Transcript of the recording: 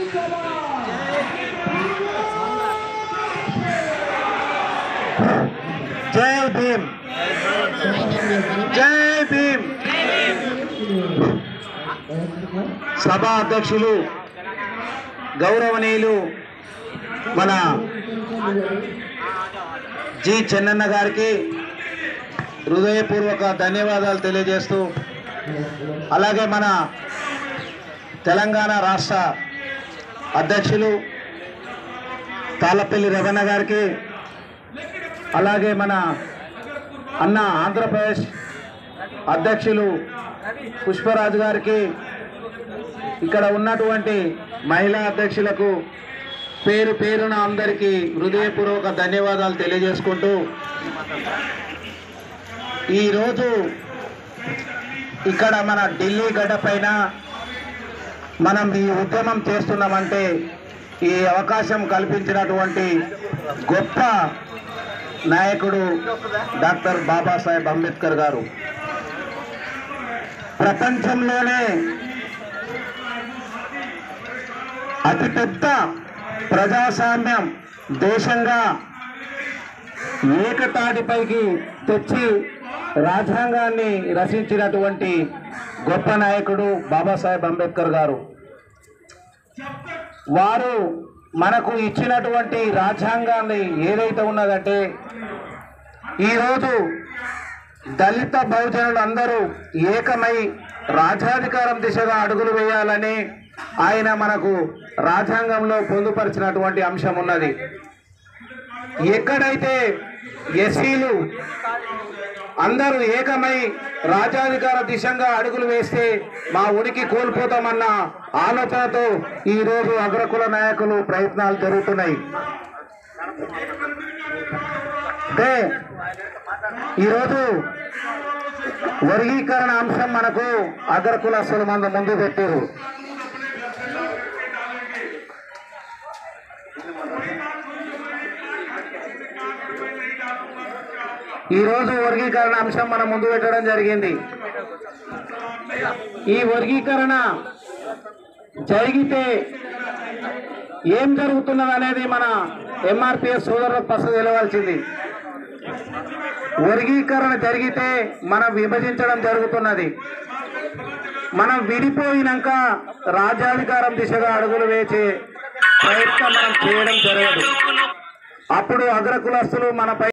జై భీమ్ జై భీమ్ సభా అధ్యక్షులు గౌరవనీయులు మన జి చెన్నన్న గారికి హృదయపూర్వక ధన్యవాదాలు తెలియజేస్తూ అలాగే మన తెలంగాణ రాష్ట్ర అధ్యక్షులు తాళ్ళపల్లి రవణ గారికి అలాగే మన అన్న ఆంధ్రప్రదేశ్ అధ్యక్షులు పుష్పరాజు గారికి ఇక్కడ ఉన్నటువంటి మహిళా అధ్యక్షులకు పేరు పేరున అందరికీ హృదయపూర్వక ధన్యవాదాలు తెలియజేసుకుంటూ ఈరోజు ఇక్కడ మన ఢిల్లీ గడ్డ పైన మనం ఈ ఉద్యమం చేస్తున్నామంటే ఈ అవకాశం కల్పించినటువంటి గొప్ప నాయకుడు డాక్టర్ బాబాసాహెబ్ అంబేద్కర్ గారు ప్రపంచంలోనే అతిపెద్ద ప్రజాస్వామ్యం దేశంగా ఏకతాటిపైకి తెచ్చి రాజ్యాంగాన్ని రచించినటువంటి గొప్ప నాయకుడు బాబాసాహెబ్ అంబేద్కర్ గారు వారు మనకు ఇచ్చినటువంటి రాజ్యాంగాన్ని ఏదైతే ఉన్నదంటే ఈరోజు దళిత బహుజనులు అందరూ ఏకమై రాజ్యాధికారం దిశగా అడుగులు వేయాలని ఆయన మనకు రాజ్యాంగంలో పొందుపరిచినటువంటి అంశం ఉన్నది ఎక్కడైతే ఎస్సీలు అందరూ ఏకమై రాజ్యాధికార దిశగా అడుగులు వేస్తే మా ఉనికి కోల్పోతామన్న ఆలోచనతో ఈరోజు అగ్రకుల నాయకులు ప్రయత్నాలు జరుగుతున్నాయి అంటే ఈరోజు వర్గీకరణ అంశం మనకు అగ్రకులస్తులు మన ముందు పెట్టారు ఈరోజు వర్గీకరణ అంశం మనం ముందు పెట్టడం జరిగింది ఈ వర్గీకరణ జరిగితే ఏం జరుగుతున్నది అనేది మన ఎంఆర్పిఎస్ సోదరులకు ఫస్ట్ తెలవాల్సింది వర్గీకరణ జరిగితే మనం విభజించడం జరుగుతున్నది మనం విడిపోయినాక రాజ్యాధికారం దిశగా అడుగులు వేసే ప్రయత్నం మనం చేయడం జరగదు అప్పుడు అగ్రకులస్తులు మనపై